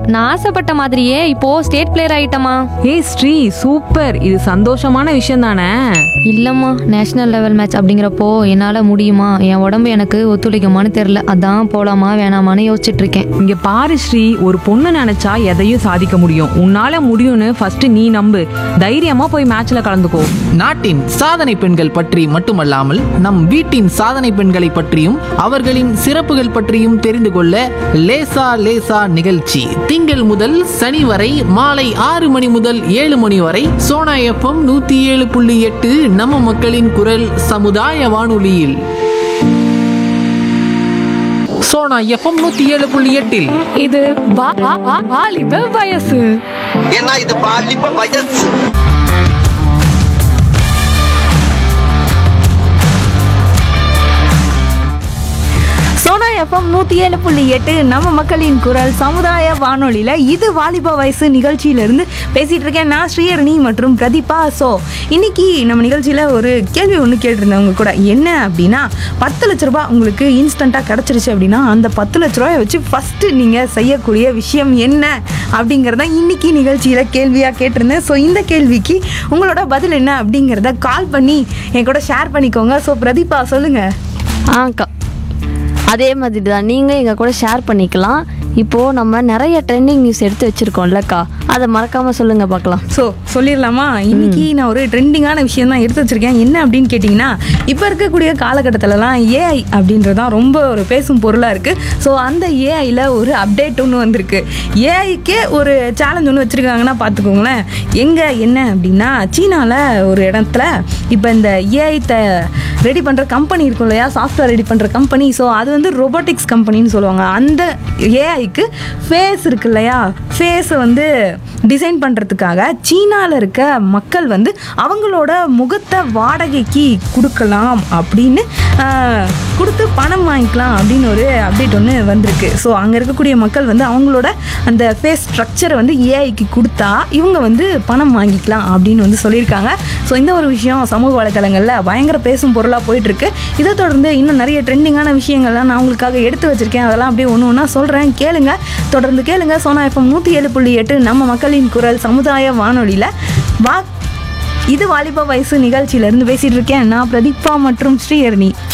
நான் ஆசைப்பட்ட மாதிரியே இப்போ ஸ்டேட் பிளேயர் ஆயிட்டமா ஏய் ஸ்ரீ சூப்பர் இது சந்தோஷமான விஷயம் தானே இல்லம்மா நேஷனல் லெவல் மேட்ச் அப்படிங்கிறப்போ என்னால முடியுமா என் உடம்பு எனக்கு ஒத்துழைக்குமான்னு தெரியல அதான் போலாமா வேணாமான்னு யோசிச்சுட்டு இருக்கேன் இங்க பாரு ஸ்ரீ ஒரு பொண்ணு நினைச்சா எதையும் சாதிக்க முடியும் உன்னால முடியும்னு ஃபர்ஸ்ட் நீ நம்பு தைரியமா போய் மேட்ச்ல கலந்துக்கோ நாட்டின் சாதனை பெண்கள் பற்றி மட்டுமல்லாமல் நம் வீட்டின் சாதனை பெண்களை பற்றியும் அவர்களின் சிறப்புகள் பற்றியும் தெரிந்து கொள்ள லேசா லேசா நிகழ்ச்சி திங்கள் முதல் சனி வரை மாலை ஆறு மணி முதல் ஏழு மணி வரை சோனா எஃப்எம் நூத்தி ஏழு புள்ளி எட்டு நம்ம மக்களின் குரல் சமுதாய வானொலியில் சோனா எஃப்எம் நூத்தி ஏழு புள்ளி எட்டில் இது வா- வா- வா- வாலிப வயசு ஏன்னா இது பாலிப்ப வயசு சோனா எஃப்எம் நூற்றி ஏழு புள்ளி எட்டு நம்ம மக்களின் குரல் சமுதாய வானொலியில் இது வாலிப வயசு நிகழ்ச்சியிலிருந்து பேசிகிட்டு இருக்கேன் நான் ஸ்ரீஹரணி மற்றும் பிரதீபா ஸோ இன்னைக்கு நம்ம நிகழ்ச்சியில் ஒரு கேள்வி ஒன்று கேட்டிருந்தவங்க கூட என்ன அப்படின்னா பத்து லட்ச ரூபாய் உங்களுக்கு இன்ஸ்டண்ட்டாக கிடச்சிருச்சு அப்படின்னா அந்த பத்து லட்ச ரூபாயை வச்சு ஃபஸ்ட்டு நீங்கள் செய்யக்கூடிய விஷயம் என்ன அப்படிங்கிறத இன்னைக்கு நிகழ்ச்சியில் கேள்வியாக கேட்டிருந்தேன் ஸோ இந்த கேள்விக்கு உங்களோட பதில் என்ன அப்படிங்கிறத கால் பண்ணி என் கூட ஷேர் பண்ணிக்கோங்க ஸோ பிரதீபா சொல்லுங்கள் ஆக்கா அதே மாதிரி தான் நீங்கள் எங்கள் கூட ஷேர் பண்ணிக்கலாம் இப்போது நம்ம நிறைய ட்ரெண்டிங் நியூஸ் எடுத்து வச்சுருக்கோம்லக்கா அதை மறக்காமல் சொல்லுங்கள் பார்க்கலாம் ஸோ சொல்லிடலாமா இன்னைக்கு நான் ஒரு ட்ரெண்டிங்கான விஷயம் தான் எடுத்து வச்சிருக்கேன் என்ன அப்படின்னு கேட்டிங்கன்னா இப்போ இருக்கக்கூடிய காலகட்டத்திலலாம் ஏஐ அப்படின்றதான் ரொம்ப ஒரு பேசும் பொருளாக இருக்குது ஸோ அந்த ஏஐயில் ஒரு அப்டேட் ஒன்று வந்திருக்கு ஏஐக்கே ஒரு சேலஞ்ச் ஒன்று வச்சுருக்காங்கன்னா பார்த்துக்கோங்களேன் எங்கே என்ன அப்படின்னா சீனாவில் ஒரு இடத்துல இப்போ இந்த ஏஐ த ரெடி பண்ணுற கம்பெனி இருக்கும் இல்லையா சாஃப்ட்வேர் ரெடி பண்ணுற கம்பெனி ஸோ அது வந்து ரொபோட்டிக்ஸ் கம்பெனின்னு சொல்லுவாங்க அந்த ஏஐக்கு ஃபேஸ் இருக்கு இல்லையா ஃபேஸை வந்து டிசைன் பண்ணுறதுக்காக சீனாவில் இருக்க மக்கள் வந்து அவங்களோட முகத்தை வாடகைக்கு கொடுக்கலாம் அப்படின்னு ஆஹ், கொடுத்து பணம் வாங்கிக்கலாம் அப்படின்னு ஒரு அப்டேட் ஒன்று வந்திருக்கு ஸோ அங்கே இருக்கக்கூடிய மக்கள் வந்து அவங்களோட அந்த ஃபேஸ் ஸ்ட்ரக்சரை வந்து ஏஐக்கு கொடுத்தா இவங்க வந்து பணம் வாங்கிக்கலாம் அப்படின்னு வந்து சொல்லியிருக்காங்க ஸோ இந்த ஒரு விஷயம் சமூக வலைத்தளங்களில் பயங்கர பேசும் பொருளாக போயிட்டுருக்கு இதை தொடர்ந்து இன்னும் நிறைய ட்ரெண்டிங்கான விஷயங்கள்லாம் நான் உங்களுக்காக எடுத்து வச்சிருக்கேன் அதெல்லாம் அப்படியே ஒன்று ஒன்றா சொல்கிறேன் கேளுங்க தொடர்ந்து கேளுங்க சோனா எஃப்எம் நூற்றி ஏழு புள்ளி எட்டு நம்ம மக்களின் குரல் சமுதாய வானொலியில் வா இது வாலிப வயசு நிகழ்ச்சியிலேருந்து பேசிகிட்டு இருக்கேன் நான் பிரதீபா மற்றும் ஸ்ரீஹரணி